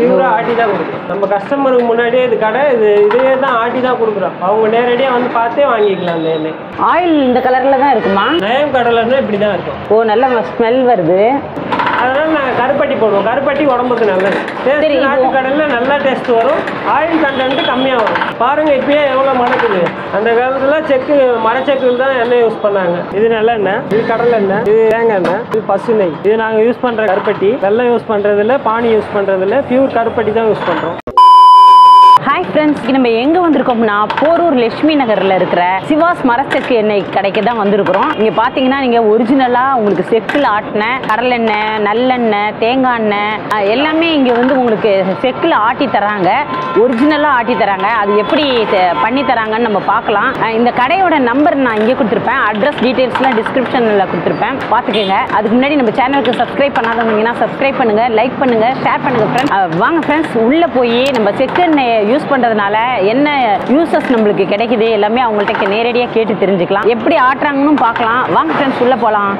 பியூரா ஆட்டி தான் கொடுக்குறோம் நம்ம கஸ்டமருக்கு முன்னாடியே இது கடை இது இதே தான் ஆட்டி தான் கொடுக்குறோம் அவங்க நேரடியாக வந்து பார்த்தே வாங்கிக்கலாம் அந்த எண்ணெய் ஆயில் இந்த கலரில் தான் இருக்குமா நயம் கடலைன்னா இப்படி தான் இருக்கும் ஓ நல்ல ஸ்மெல் வருது அதனால நாங்கள் கருப்பட்டி போடுவோம் கருப்பட்டி உடம்புக்கு நல்லது சரி, டேஸ்ட் இப்போ- நாட்டு கடலில் நல்லா டேஸ்ட் வரும் ஆயில் கண்டென்ட் கம்மியாக வரும் பாருங்க இப்பயே எவ்வளோ மணக்குது அந்த காலத்துல செக்கு மரச்செக்குல தான் எண்ணெய் யூஸ் பண்ணாங்க இது நல்லெண்ணெய் இது கடலை எண்ணெய் இது தேங்காய் எண்ணெய் இது பசு நெய் இது நாங்கள் யூஸ் பண்ணுற கருப்பட்டி வெள்ளம் யூஸ் பண்ணுறதில்ல பானி யூஸ் பண்ணுறதில்ல பியூர் கருப்பட்டி தான் யூஸ் பண்ணுறோம் ஹாய் ஃப்ரெண்ட்ஸ் நம்ம எங்கே வந்திருக்கோம்னா போரூர் லட்சுமி நகரில் இருக்கிற சிவாஸ் மரச்செக்கு எண்ணெய் கடைக்கு தான் வந்திருக்கிறோம் இங்கே பார்த்தீங்கன்னா நீங்கள் ஒரிஜினலாக உங்களுக்கு செக்கில் ஆட்டின கடலெண்ணெய் நல்லெண்ணெய் தேங்காய் எண்ணெய் அஹ், எல்லாமே இங்கே வந்து உங்களுக்கு செக்கில் ஆட்டி தராங்க ஒரிஜினலாக ஆட்டி தராங்க அது எப்படி தெ- பண்ணி தராங்கன்னு நம்ம பார்க்கலாம் அஹ், இந்த கடையோட நம்பர் நான் இங்கே கொடுத்துருப்பேன் அட்ரஸ் டீட்டெயில்ஸ்லாம் டிஸ்கிரிப்ஷனில் கொடுத்துருப்பேன் பார்த்துக்கோங்க அதுக்கு முன்னாடி நம்ம சேனலுக்கு சப்ஸ்கிரைப் பண்ணாதவங்கன்னா சப்ஸ்கிரைப் பண்ணுங்கள் லைக் பண்ணுங்கள் ஷேர் பண்ணுங்கள் ஃப்ரெண்ட்ஸ் வாங்க ஃப்ரெண்ட்ஸ் உள்ளே போய் நம்ம செக்கு எண்ணெயை யூஸ் பண்ணுறதுனால என்ன யூசஸ் நம்மளுக்கு கிடைக்குது எல்லாமே அவங்கள்ட்ட நேரடியாக கேட்டு தெரிஞ்சுக்கலாம் எப்படி ஆட்டுறாங்கன்னு பார்க்கலாம் வாங்க ஃப்ரெண்ட்ஸ் உள்ளே போகலாம்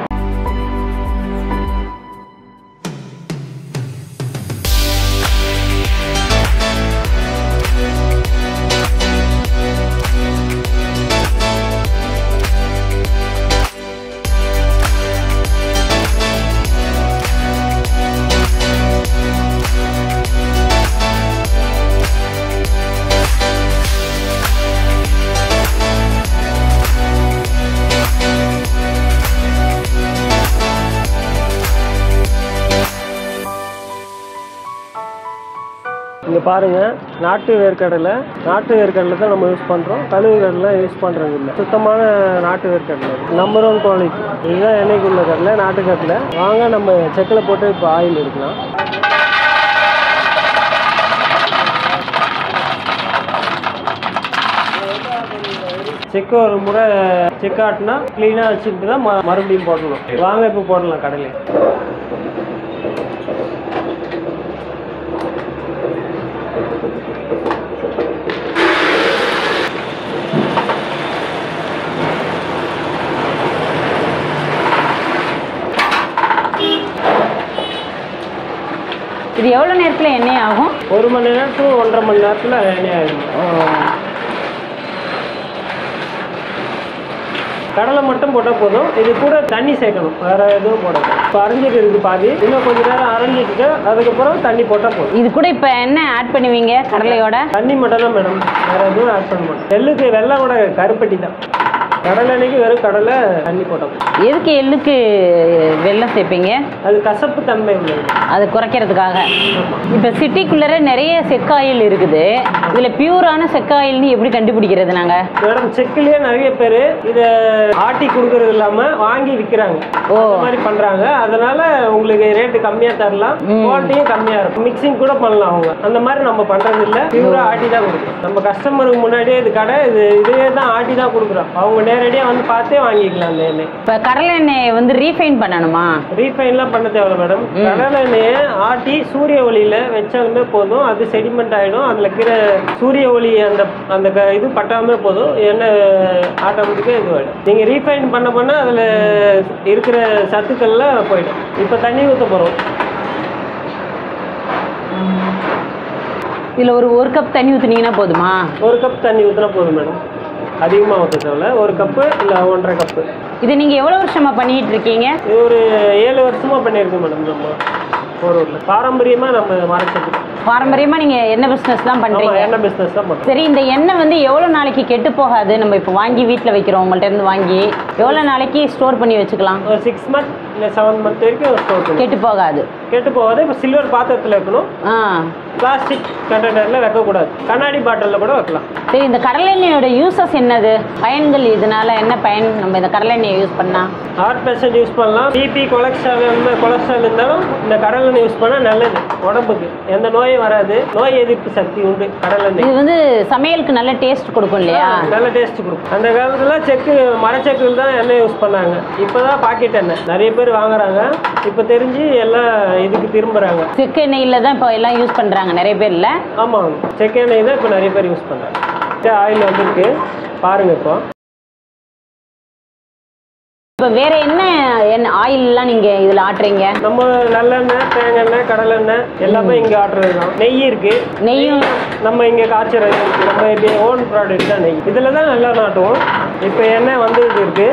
இங்கே பாருங்க நாட்டு வேர்க்கடலை நாட்டு வேர்க்கடலை தான் நம்ம யூஸ் பண்ணுறோம் கழுவு கடலை யூஸ் பண்ணுறது இல்லை சுத்தமான நாட்டு வேர்க்கடலை நம்பர் ஒன் குவாலிட்டி இதுதான் எண்ணெய்க்குள்ள கடலை நாட்டு கடலை வாங்க நம்ம செக்கில் போட்டு இப்போ ஆயில் எடுக்கலாம் செக்கு ஒரு முறை செக் ஆட்டினா க்ளீனாக வச்சுட்டு தான் ம- மறுபடியும் போடணும் வாங்க இப்போ போடலாம் கடலை இது எவ்வளோ நேரத்தில் எண்ணெய் ஆகும் ஒரு மணி நேரம் to ஒன்றரை மணி நேரத்தில் எண்ணெய் ஆகிடும் கடலை மட்டும் போட்டால் போதும் இது கூட தண்ணி சேர்க்கணும் வேற எதுவும் போடணும் இப்போ அரைஞ்சிட்டு இருக்கு பாதி இன்னும் கொஞ்ச நேரம் அரைஞ்சிட்டு அதுக்கப்புறம் தண்ணி போட்டால் போதும் இது கூட இப்போ என்ன ஆட் பண்ணுவீங்க கடலையோட தண்ணி மட்டும் தான் மேடம் வேற எதுவும் ஆட் பண்ண மாட்டோம் எள்ளுக்கு வெள்ளம் கூட கருப்பட்டி தான் கடலை எண்ணெய்க்கு வெறும் கடலை தண்ணி போட்டால் போதும் எதுக்கு எள்ளுக்கு வெல்லம் சேர்ப்பீங்க அது கசப்பு தன்மை உள்ளது அதை குறைக்கிறதுக்காக இப்போ சிட்டிக்குள்ளே நிறைய செக்காயில் இருக்குது இதில் பியூரான செக்காயில்னு எப்படி கண்டுபிடிக்கிறது நாங்கள் மேடம் செக்கிலேயே நிறைய பேர் இதை ஆட்டி கொடுக்கறது இல்லாம வாங்கி விற்கிறாங்க ஓ. அந்த மாதிரி பண்றாங்க அதனால உங்களுக்கு ரேட்டு கம்மியா தரலாம் குவாலிட்டியும் கம்மியா இருக்கும் மிக்சிங் கூட பண்ணலாம் அவங்க அந்த மாதிரி நம்ம பண்றது இல்ல பியூரா ஆட்டி தான் கொடுக்குறோம் நம்ம கஸ்டமருக்கு முன்னாடியே இது கடை இது இதே தான் ஆட்டி தான் கொடுக்குறோம் அவங்க நேரடியா வந்து பார்த்தே வாங்கிக்கலாம் அந்த எண்ணெய் இப்போ கடலை எண்ணெயை வந்து ரீஃபைன் பண்ணணுமா ரீஃபைன்லாம் பண்ண தேவையில்ல மேடம் கடலை எண்ணெயை ஆட்டி சூரிய ஒளியில வச்சாலுமே போதும் அது செடிமெண்ட் ஆயிடும் அதுல இருக்கிற சூரிய ஒளி அந்த அந்த க- இது பட்டாமே போதும் எண்ணெய் ஆட்டோமேட்டிக்காக இது ஆயிடும் நீங்க ரீஃபைன் பண்ண பண்ண அதுல இருக்கிற சத்துக்கள்லாம் போயிடும் இப்போ தண்ணி ஊற்ற போறோம் இதில் ஒரு ஒரு கப் தண்ணி ஊற்றுனீங்கன்னா போதுமா ஒரு கப் தண்ணி ஊற்றினா போதும் மேடம் அதிகமாக ஊற்ற தேவையில்ல ஒரு கப்பு இல்லை ஒன்றரை கப்பு இது நீங்கள் எவ்வளோ வருஷமாக பண்ணிட்டு இருக்கீங்க இது ஒரு ஏழு வருஷமா பண்ணியிருக்கோம் மேடம் நம்ம போரூரில் பாரம்பரியமாக நம்ம மறைச்சிட்டு பாரம்பரியமாக நீங்கள் என்ன பிஸ்னஸ் தான் ஆமாம் பண்ணுறீங்க எண்ணெய் பிஸ்னஸ் தான் பண்ணுறோம் சரி இந்த எண்ணெய் வந்து எவ்வளோ நாளைக்கு கெட்டு போகாது நம்ம இப்போ வாங்கி வீட்டில் வைக்கிறோம் உங்கள்ட்ட இருந்து வாங்கி எவ்வளோ நாளைக்கு ஸ்டோர் பண்ணி வச்சுக்கலாம் ஒரு சிக்ஸ் மந்த் இல்லை செவன் மந்த் வரைக்கும் ஸ்டோர் பண்ணி கெட்டு போகாது கெட்டு போகாது இப்போ சில்வர் பாத்திரத்தில் வைக்கணும் ஆ பிளாஸ்டிக் கண்டெய்னரில் வைக்கக்கூடாது கண்ணாடி பாட்டிலில் கூட வைக்கலாம் சரி இந்த கடலெண்ணெயோட யூசஸ் என்னது பயன்கள் இதனால என்ன பயன் நம்ம இந்த கடலெண்ணெயை யூஸ் பண்ணா ஹார்ட் பேஷண்ட் யூஸ் பண்ணலாம் பிபி கொலஸ்ட்ரால் இந்த கொலஸ்ட்ரால் இருந்தாலும் இந்த கடலெண்ணெய் யூஸ் பண்ணால் நல்லது உடம்புக்கு எந்த நோயும் வராது நோய் எதிர்ப்பு சக்தி உண்டு கடலெண்ணெய் இது வந்து சமையலுக்கு நல்ல டேஸ்ட் கொடுக்கும் இல்லையா நல்ல டேஸ்ட் கொடுக்கும் அந்த காலத்துல செக்கு மரச்செக்குல தான் எண்ணெய் யூஸ் பண்ணாங்க இப்போதான் பாக்கெட் எண்ணெய் நிறைய பேர் வாங்குறாங்க இப்போ தெரிஞ்சு எல்லாம் இதுக்கு திரும்புறாங்க செக்கு எண்ணெயில் தான் இப்போ எல்லாம் யூஸ் பண்ணுறாங்க நிறைய பேர் இல்லை ஆமாம் செக்கு எண்ணெய் தான் இப்போ நிறைய பேர் யூஸ் பண்ணுறாங்க ஆயில் வந்துருக்கு பாருங்க இப்போ இப்போ வேற என்ன என்ன ஆயில்லாம் நீங்க இதுல ஆட்டுறீங்க நம்ம நல்லெண்ணெய் தேங்காய் கடலெண்ணெய் எல்லாமே இங்கே ஆட்டுறது தான் நெய் இருக்கு நெய்யும் நம்ம இங்கே காய்ச்சறது நம்ம இப்போ ஓன் ப்ராடக்ட் தான் நெய் இதில் தான் நல்லா நாட்டுவோம் இப்போ எண்ணெய் வந்துட்டு இருக்கு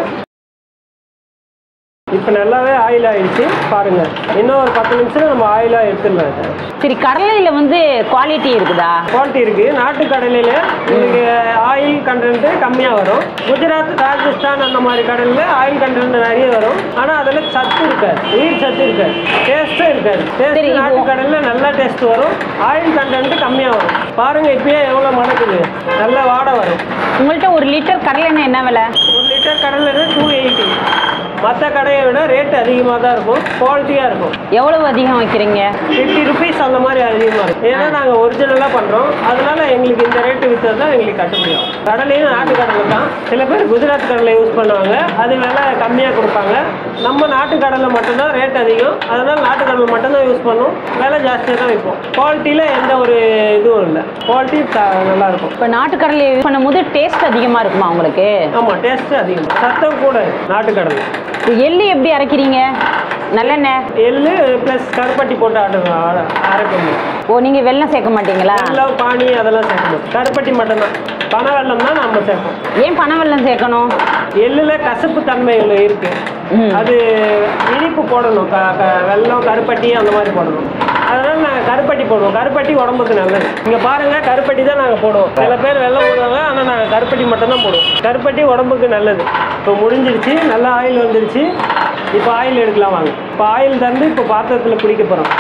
இப்போ நல்லாவே ஆயில் ஆயிடுச்சு பாருங்க இன்னும் ஒரு பத்து நிமிஷம் நம்ம ஆயிலாக எடுத்துடலாம் இதை சரி கடலையில வந்து குவாலிட்டி இருக்குதா குவாலிட்டி இருக்கு நாட்டு கடலையில உங்களுக்கு ஆயில் கண்டென்ட் கம்மியா வரும் குஜராத் ராஜஸ்தான் அந்த மாதிரி கடல்ல ஆயில் கண்டென்ட் நிறைய வரும் ஆனா அதுல சத்து இருக்காது உயிர் சத்து இருக்காது டேஸ்ட்டும் இருக்காது சரி, டேஸ்ட் இப்போ- நாட்டு கடல்ல நல்லா டேஸ்ட் வரும் ஆயில் கண்டென்ட் கம்மியா வரும் பாருங்க இப்பயே எவ்வளவு மணக்குது நல்ல வாடை வரும் உங்கள்கிட்ட ஒரு லிட்டர் கடலெண்ணெய் என்ன விலை ஒரு லிட்டர் கடல்ல டூ எயிட்டி மற்ற கடையை விட ரேட் அதிகமாக தான் இருக்கும் குவாலிட்டியாக இருக்கும் எவ்வளவு அதிகம் வைக்கிறீங்க ஃபிஃப்டி ருபீஸ் அந்த மாதிரி அதிகமாக இருக்கும் ஏன்னா நாங்கள் ஒரிஜினலாக பண்ணுறோம் அதனால எங்களுக்கு இந்த ரேட்டு விற்றது தான் எங்களுக்கு கட்டுப்படியும் கடலையும் நாட்டு கடலை தான் சில பேர் குஜராத் கடலை யூஸ் பண்ணுவாங்க அது விலை கம்மியாக கொடுப்பாங்க நம்ம நாட்டு கடலை மட்டும்தான் ரேட் அதிகம் அதனால நாட்டு கடலை மட்டும்தான் யூஸ் பண்ணுவோம் விலை ஜாஸ்தியாக தான் விற்போம் குவாலிட்டியில் எந்த ஒரு இதுவும் இல்லை குவாலிட்டி நல்லா இருக்கும் இப்போ நாட்டுக்கடலை யூஸ் பண்ணும்போது டேஸ்ட் அதிகமா இருக்குமா உங்களுக்கு ஆமாம் டேஸ்ட்டு அதிகம் சத்தம் கூட நாட்டு கடலை இப்போ எள்ளு எப்படி அரைக்கிறீங்க நல்லெண்ணெய் எள்ளு ப்ளஸ் கருப்பட்டி போட்டு ஆட்டுங்க அரைக்கணும் ஓ நீங்க வெல்லம் சேர்க்க மாட்டீங்களா வெல்லம் பானி அதெல்லாம் சேர்க்க மாட்டோம் கருப்பட்டி மட்டும்தான் பனை வெல்லம் தான் நம்ம சேர்ப்போம் ஏன் பனை வெல்லம் சேர்க்கணும் எள்ளுல கசப்பு தன்மைகள் இருக்கு ம். அது இனிப்பு போடணும் க- க- வெல்லம் கருப்பட்டி அந்த மாதிரி போடணும் அதனால நாங்கள் கருப்பட்டி போடுவோம் கருப்பட்டி உடம்புக்கு நல்லது இங்கே பாருங்க கருப்பட்டி தான் நாங்கள் போடுவோம் சில பேர் வெல்லம் போடுவாங்க ஆனால் நாங்கள் கருப்பட்டி மட்டும்தான் போடுவோம் கருப்பட்டி உடம்புக்கு நல்லது இப்போ முடிஞ்சிருச்சு நல்லா ஆயில் வந்துருச்சு இப்போ ஆயில் எடுக்கலாம் வாங்க இப்போ ஆயில் தந்து இப்போ பாத்திரத்தில் குடிக்க போகிறோம்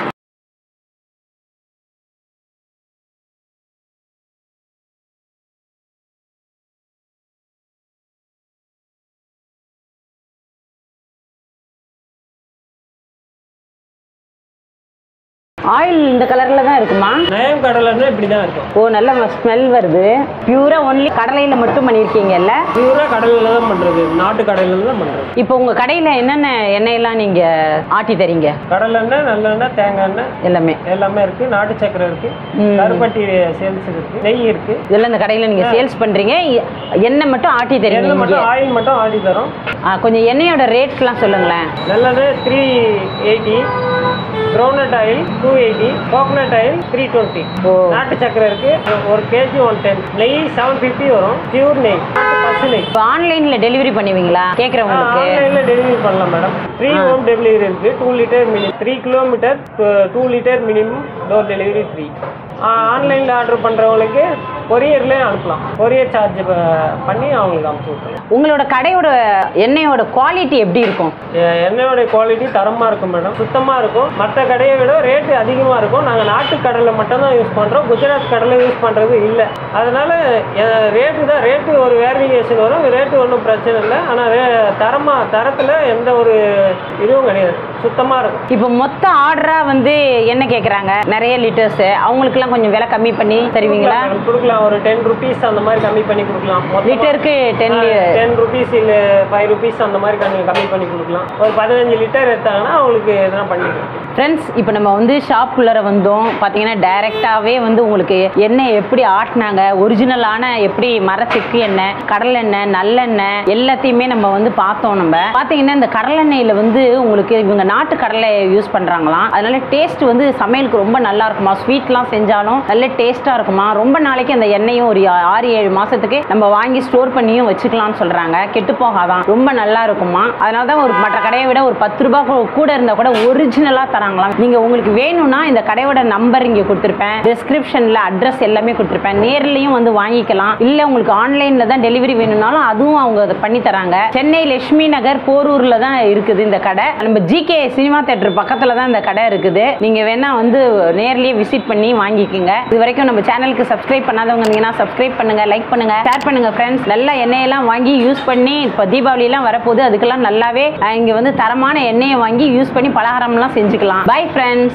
ஆயில் இந்த கலர்ல தான் இருக்குமா நயம் கடலைன்னா இப்படி தான் இருக்கும் ஓ நல்ல ஸ்மெல் வருது பியூரா ஒன்லி கடலையில மட்டும் பண்ணியிருக்கீங்கல்ல பியூராக கடலில் தான் பண்ணுறது நாட்டு கடையில தான் பண்ணுறது இப்போ உங்க கடையில என்னென்ன எண்ணெயெல்லாம் நீங்க ஆட்டி தரீங்க கடலெண்ணெய் நல்லெண்ணெய் தேங்காய் எண்ணெய் எல்லாமே எல்லாமே இருக்கு நாட்டு சக்கரை இருக்கு ம். கருப்பட்டி சேல்ஸ் இருக்கு நெய் இருக்கு இதெல்லாம் இந்த கடையில நீங்க சேல்ஸ் பண்றீங்க எ- எண்ணெய் மட்டும் ஆட்டி தரீங்க எண்ணெய் இங்க. மட்டும் ஆயில் மட்டும் ஆடி தரோம் ஆ, கொஞ்சம் எண்ணெயோட ரேட்ஸ்லாம் சொல்லுங்களேன் நல்லெண்ணெய் three eighty groundnut oil two eighty coconut oil three twenty ஓ. நாட்டு சக்கரை இருக்கு ஒரு கேஜி ஒன் டென் நெய் செவன் ஃபிஃப்டி வரும் பியூர் நெய் நாட்டு பசு நெய் இப்போ ஆன்லைன்ல டெலிவரி பண்ணுவீங்களா கேட்குறவங்களுக்கு ஆன்லைன்ல டெலிவரி பண்ணலாம் மேடம் த்ரீ ஹோம் டெலிவரி இருக்கு two litre mini three kilometre two litre minimum door delivery free ஆன்லைனில் ஆர்டர் பண்ணுறவங்களுக்கு கொரியர்லேயே அனுப்பலாம் கொரியர் சார்ஜ் பண்ணி அவங்களுக்கு அனுப்பிச்சு விட்டுருலாம் உங்களோட கடையோட எண்ணெயோட குவாலிட்டி எப்படி இருக்கும் எ- எண்ணெயோட குவாலிட்டி தரமாக இருக்கும் மேடம் சுத்தமாக இருக்கும் மற்ற கடையை விட ரேட்டு அதிகமாக இருக்கும் நாங்கள் நாட்டு கடலை மட்டும்தான் யூஸ் பண்ணுறோம் குஜராத் கடலை யூஸ் பண்ணுறது இல்லை அதனால ரேட்டு தான் ரேட்டு ஒரு வேரியேஷன் வரும் ரேட்டு ஒன்றும் பிரச்சனை இல்லை ஆனால் ரே தரமாக தரத்தில் எந்த ஒரு இதுவும் கிடையாது சுத்தமாக இருக்கும் இப்போ மொத்த ஆர்டரா வந்து என்ன கேட்குறாங்க நிறைய லிட்டர்ஸ் அவங்களுக்குலாம் கொஞ்சம் விலை கம்மி பண்ணி தருவீங்களா கொடுக்கலாம், கொடுக்கலாம் ஒரு டென் ருபீஸ் அந்த மாதிரி கம்மி பண்ணி கொடுக்கலாம் லிட்டருக்கு டென் டென் ருபீஸ் இல்லை ஃபைவ் ருபீஸ் அந்த மாதிரி கம்மி கம்மி பண்ணி கொடுக்கலாம் ஒரு பதினஞ்சு லிட்டர் எடுத்தாங்கன்னா அவங்களுக்கு எதனா பண்ணி கொடுக்கலாம் ஃப்ரெண்ட்ஸ் இப்போ நம்ம வந்து ஷாப்புக்குள்ளே வந்தோம் பார்த்தீங்கன்னா டைரெக்டாகவே வந்து உங்களுக்கு எண்ணெய் எப்படி ஆட்டினாங்க ஒரிஜினலான எப்படி மரச்செக்கு எண்ணெய் கடலெண்ணெய் நல்லெண்ணெய் எல்லாத்தையுமே நம்ம வந்து பார்த்தோம் நம்ம பார்த்தீங்கன்னா இந்த கடலெண்ணெயில் வந்து உங்களுக்கு இவங்க நாட்டு கடலை யூஸ் பண்ணுறாங்களாம் அதனால டேஸ்ட் வந்து சமையலுக்கு ரொம்ப நல்லா இருக்குமா ஸ்வீட்லாம் செஞ்சாலும் நல்ல டேஸ்ட்டாக இருக்குமா ரொம்ப நாளைக்கு அந்த எண்ணெயும் ஒரு ஆறு ஏழு மாதத்துக்கு நம்ம வாங்கி ஸ்டோர் பண்ணியும் வச்சுக்கலாம்னு சொல்கிறாங்க கெட்டு போகாதான் ரொம்ப நல்லா இருக்குமா அதனால தான் ஒரு மற்ற கடையை விட ஒரு பத்து ரூபாய் கூ- கூட இருந்தால் கூட ஒரிஜினலாக தராங்களாம் நீங்கள் உங்களுக்கு வேணும்னா இந்த கடையோட நம்பர் இங்கே கொடுத்துருப்பேன் டிஸ்கிரிப்ஷனில் அட்ரஸ் எல்லாமே கொடுத்துருப்பேன் நேர்லையும் வந்து வாங்கிக்கலாம் இல்லை உங்களுக்கு ஆன்லைனில் தான் டெலிவரி வேணும்னாலும் அதுவும் அவங்க அதை பண்ணி தராங்க சென்னை லட்சுமி நகர் போரூரில் தான் இருக்குது இந்த கடை நம்ம ஜிகே சினிமா தேட்டர் பக்கத்தில் தான் இந்த கடை இருக்குது நீங்கள் வேணா வந்து நேர்லயே விசிட் பண்ணி வாங்கிக்கோங்க இது வரைக்கும் நம்ம சேனலுக்கு சப்ஸ்கிரைப் பண்ணாதவங்க இருந்தீங்கன்னா சப்ஸ்கிரைப் பண்ணுங்க லைக் பண்ணுங்க ஷேர் பண்ணுங்க ஃப்ரெண்ட்ஸ் நல்ல எண்ணெயெல்லாம் வாங்கி யூஸ் பண்ணி இப்போ தீபாவளிலாம் வரப்போகுது அதுக்கெல்லாம் நல்லாவே அஹ், இங்க வந்து தரமான எண்ணெயை வாங்கி யூஸ் பண்ணி பலகாரம்லாம் செஞ்சுக்கலாம் பை ஃப்ரெண்ட்ஸ்